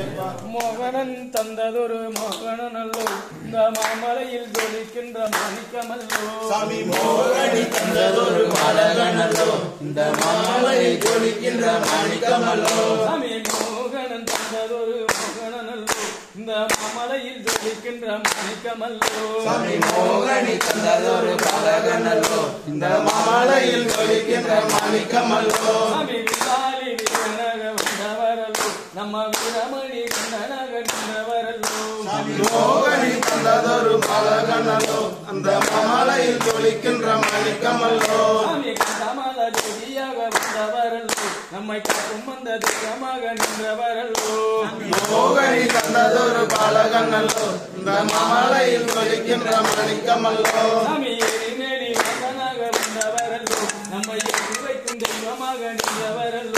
மோகனன் தந்ததொரு மோகனனல்லோ இந்த மாமலையில் ஜொலிக்கின்ற மாணிக்கமல்லோ சாமி மோகனி தந்ததொரு பாலகனல்லோ இந்த மாமலையில் ஜொலிக்கின்ற மாணிக்கமல்லோ சாமி மோகனன் தந்ததொரு மோகனனல்லோ இந்த மாமலையில் ஜொலிக்கின்ற மாணிக்கமல்லோ சாமி மோகனி தந்ததொரு பாலகனல்லோ இந்த மாமலையில் ஜொலிக்கின்ற மாணிக்கமல்லோ சாமி விசாலி வீரனாக வந்தவரல்லோ நம்ம வீரமணி கண்ணனாக நின்றவரல்லோ மோகனி தந்ததொரு பாலகனல்லோ அந்த மாமலையில் ஜொலிக்கின்ற மாணிக்கமல்லோ சாமி கந்தமல ஜோதியாக வந்தவரல்லோ நம்மை காக்கும் வந்த தெய்வமாக நின்றவரல்லோ மோகனி தந்ததொரு பாலகனல்லோ இந்த மாமலையில் ஜொலிக்கின்ற மாணிக்கமல்லோ சாமி எரிமேலி வந்தனாக வந்தவரல்லோ நம்மை எட்டி வைக்கும் தெய்வமாக நின்றவரல்லோ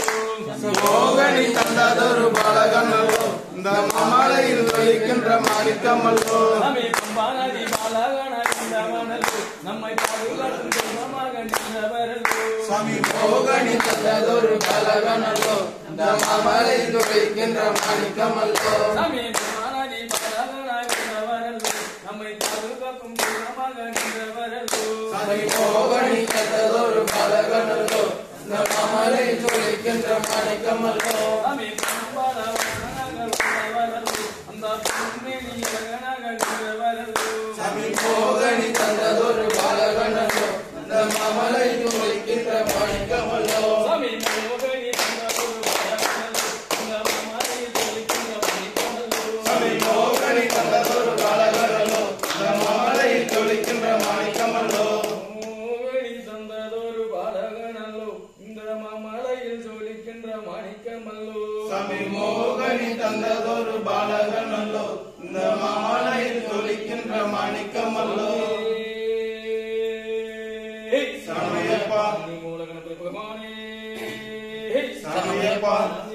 மோகனி தந்ததொரு பாலகனல்லோ இந்த மாமலையில் ஜொலிக்கின்ற மாணிக்கமல்லோ சாமி பம்பானதி பாலகன நின்றவனல்லோ நம்மை பாதுகாக்கும் தெய்வமாக நின்றவரல்லோ சுவாமி மோகனி தந்ததொரு பாலகனல்லோ இந்த மாமலையில் ஜொலிக்கின்ற மாணிக்கமல்லோ சாமி பம்பானதி பாலகன நின்றவரல்லோ நம்மை பாதுகாக்கும் தெய்வமாக நின்றவரல்லோ சுவாமி மோகனி தந்ததொரு பாலகனல்லோ இந்த மாமலையில் ஜொலிக்கின்ற மாணிக்கமல்லோ சாமி பம்பால வந்தனாக வந்தவரல்லோ அந்த பொன்மேனி மகனாக நின்றவரல்லோ சுவாமி மோகனி தந்ததொரு பாலகனல்லோ இந்த மாமலையில் ஜொலிக்கின்ற மாணிக்கமல்லோ சாமி மோகனி தந்ததொரு பாலகனல்லோ இந்த மாமலையில் ஜொலிக்கின்ற மாணிக்கமல்லோ சுவாமி மோகனி தந்ததொரு பாலகனல்லோ இந்த மாமலையில் ஜொலிக்கின்ற மாணிக்கமல்லோ மோகனி தந்ததொரு பாலகனல்லோ இந்த மாமலையில் ஜொலிக்கின்ற மாணிக்கமல்லோ சுவாமி மோகனி தந்ததொரு பாலகனல்லோ இந்த மாமலையில் ஜொலிக்கின்ற மாணிக்கமல்லோ சாமியப்பா. மூலகணபதி பகவானே சாமியப்பா.